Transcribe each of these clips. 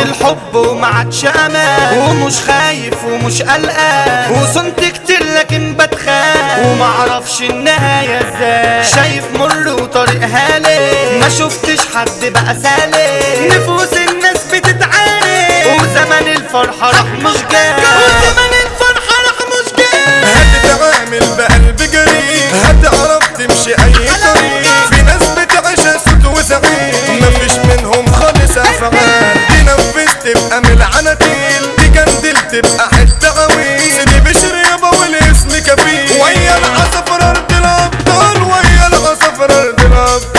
الحب وما عادش امان ومش خايف ومش قلقان وصنت كتير لكن بتخان وما اعرفش النهاية ازاي شايف مر وطريق هالي ما شفتش حد بقى سالي نفوس الناس بتتعاني وزمن الفرحة راح مش جاي وزمن الفرحة راح مش جاي هتتعامل بقلب جريء هتعرف تمشي اي طريق في ناس بتعيش اسود وسعيد مفيش منهم خالص افعال تنفذ تبقى من العناتيل تجندل تبقى حته عويل سيدي بشر يابا والاسم كفيل ويا العصفر ارض الابطال ويا العصفر ارض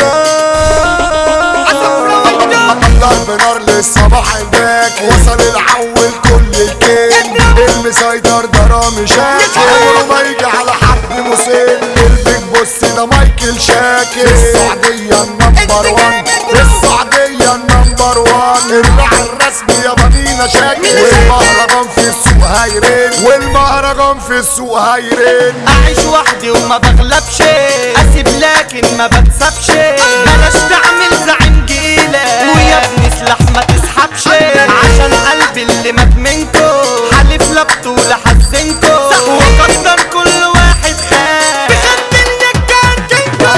الابطال ضرب نار للصباح الباكي وصل العول كل الكين المسيطر ده رامي شاكر عمره ما يجي على حد مسن البيج بص ده مايكل شاكر السعودية النمبر وان السعودية النمبر وان الراعي الرسمي يا بنينا شاكر والمهرجان في السوق هيرن والمهرجان في السوق هيرن اعيش وحدي وما بغلبش اسيب لكن ما بكسبش بلاش تعمل زعيم جيلة ويا ابني سلاح ما تسحبش عشان قلبي اللي مات منكو حلف لا بطولة حزنكو وقدر كل واحد خان بخد النكات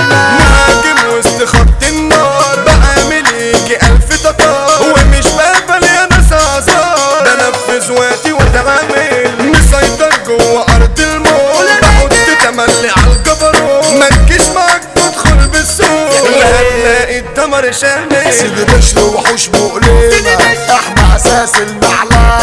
مهاجم وسط خط النار بعمل يجي ألف تتار ومش بقبل يا ناس آثار بنفذ وقتي واتعامل مسيطر جوه أرض الموت بحط تملي على الجبروت ما تجيش معاك تدخل بالسوق لا هتلاقي الدمر شامل سيدي بشر وحوش مؤلمة احنا اساس المعلمة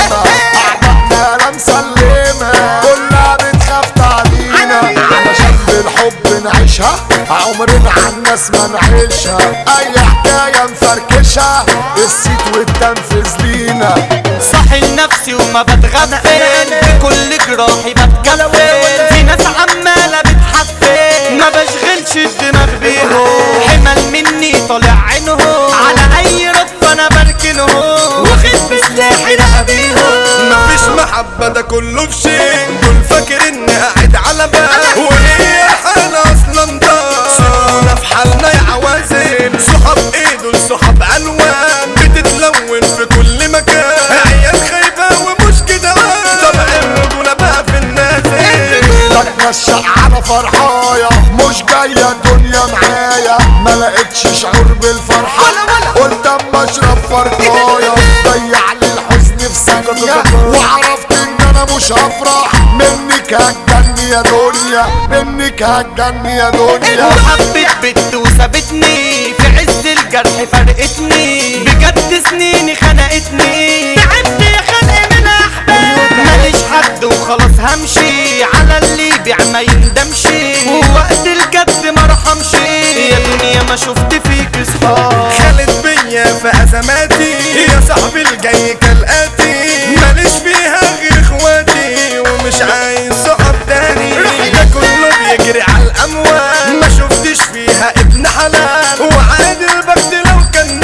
اعدائنا لا مسلمة كلها بتخاف تعلينا علشان بالحب نعيشها عمرنا عن الناس ما نعيشها اي حكاية نفركشها الصيت والتنفيذ لينا صاحي لنفسي وما بتغفل بكل جراحي بتكفل في ناس عمالة بتحفل ما بشغلش الدماغ بيهم حمل مني طالع عينهم على اي رف انا بركنهم واخد بسلاحي رقبيهم مفيش محبة ده كله في شين دول فاكر اني قاعد على بال وهي الحالة اصلا دار سيبونا في حالنا يا عوازل صحاب ايه دول صحاب الوان بتتلون في كل مكان عيال خايفة ومش كده طبع الرجولة بقى في النازل بتمشى على فرحايا مش جاية الدنيا معايا ما لقيتش شعور بالفرحة قلت اما اشرب فرقايا ضيع لي الحزن في ثانية وعرفت ان انا مش هفرح منك هتجني يا دنيا منك هتجني يا دنيا وحبت بنت وسابتني في عز الجرح فرقتني بجد سنيني خنقتني تعبت يا خلق من احباب ماليش حد وخلاص همشي على اللي يبيع ما يندمش ووقت الجد ما رحمش يا دنيا ما شفت فيك صحاب خالد بيا في ازماتي يا صاحبي الجاي كالاتي ماليش فيها غير اخواتي ومش عايز صحاب تاني ده كله بيجري على الاموال ما شفتش فيها ابن حلال وعادي البخت لو كان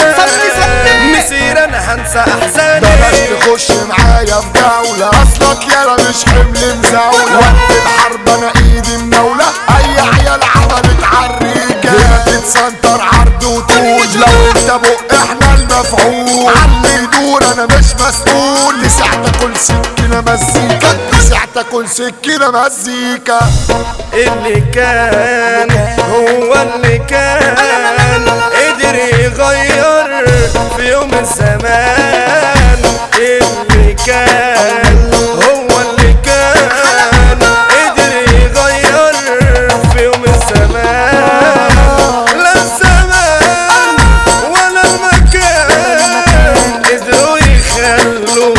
نال مسير انا هنسى احزاني بلاش تخش معايا في جولة اصلك يالا مش حمل مزاولة وقت الحرب انا ايدي منولة اي عيال عملت عالريكة هنا تتسنتر عرض وطول لو انت بق احنا المفعول علي يدور انا مش مسؤول تسع تاكل سكينة مزيكا تسع تاكل سكينة مزيكا اللي كان هو اللي كان قدر يغير في يوم الزمان اللي كان هو اللي كان قدر يغير في يوم الزمان لا الزمان ولا المكان قدروا يخلوا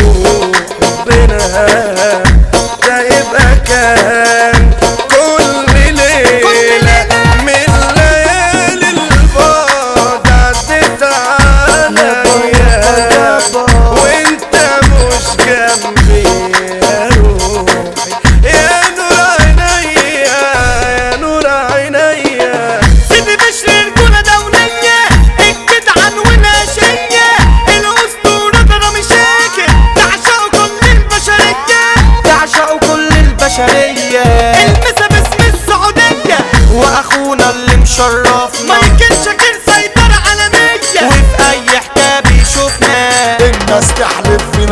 ربنا ده يبقى كان كل ليلة من ليالي البعد عدت عليا وانت مش جنبي يا روحي يا نور عينيا يا نور عينيا سيدي بشر الجولة دولية الجدعان وناشية الأسطورة ده رامي شاكر تعشقوا كل البشرية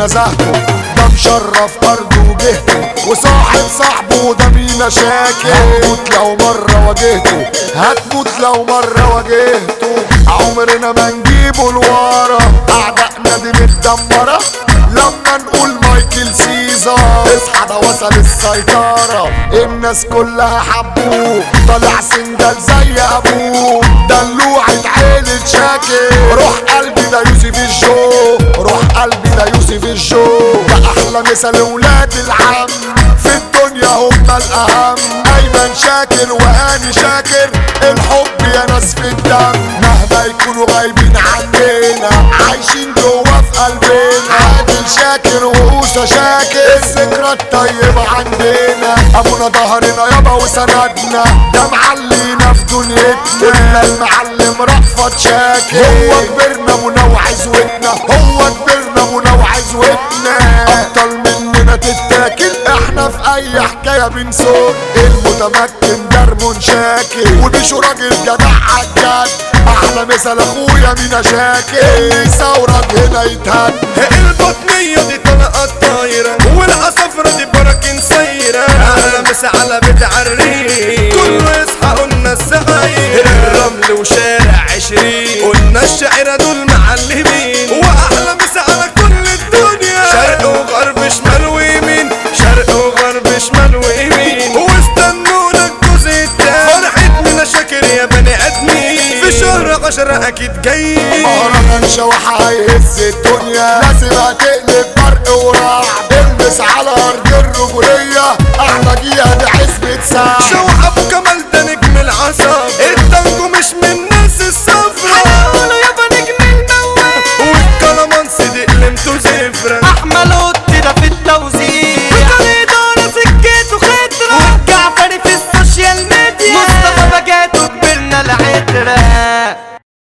نزهته ده مشرف ارضه وجهته وصاحب صاحبه ده مينا شاكر هتموت لو مرة واجهته هتموت لو مرة واجهته عمرنا ما نجيبه لورا اعدائنا دي متدمرة لما نقول مايكل سيزر اصحى ده وصل السيطرة الناس كلها حبوه طالع سندل زي ابوه دلوعة عيلة شاكر روح قلبي ده يوسف الجو روح قلبي ده يوسف الجو ده احلى مثل ولاد العم في الدنيا هم الاهم ايمن شاكر وهاني شاكر الحب يا ناس في الدم مهما يكونوا غايبين عننا عايشين جوا في قلبنا عادل شاكر وموسى شاكر الذكرى الطيبة عندنا ابونا ظهرنا يابا وسندنا ده معلينا في دنيتنا إلا المعلم رأفت شاكر هو كبرنا منوع زودنا هو كبرنا منوع زودنا ابطال مننا تتاكل احنا في اي حكايه بنسوق المتمكن درمون شاكر وبيشو راجل جدع عالجد احلى مثل اخويا مينا شاكر ثورك هنا يتهد البطنية دي طلقة طايرة والعصفرة دي براكين سايرة على مس على بيت عريق كله يصحى قلنا السعاير الرمل وشارع عشرين قلنا الشعيرة دول معلمين واحلى مس على كل الدنيا شرق وغرب شمال ويمين شرق وغرب شمال ويمين واستنونا الجزء التاني فرحة منا شاكر يا بني ادمين في شهر عشرة اكيد جايين مهرجان شوح هيهز الدنيا لازم هتقلب برق ورعب البس على ارض الرجولية احنا جيها دي حسبة ساعة شو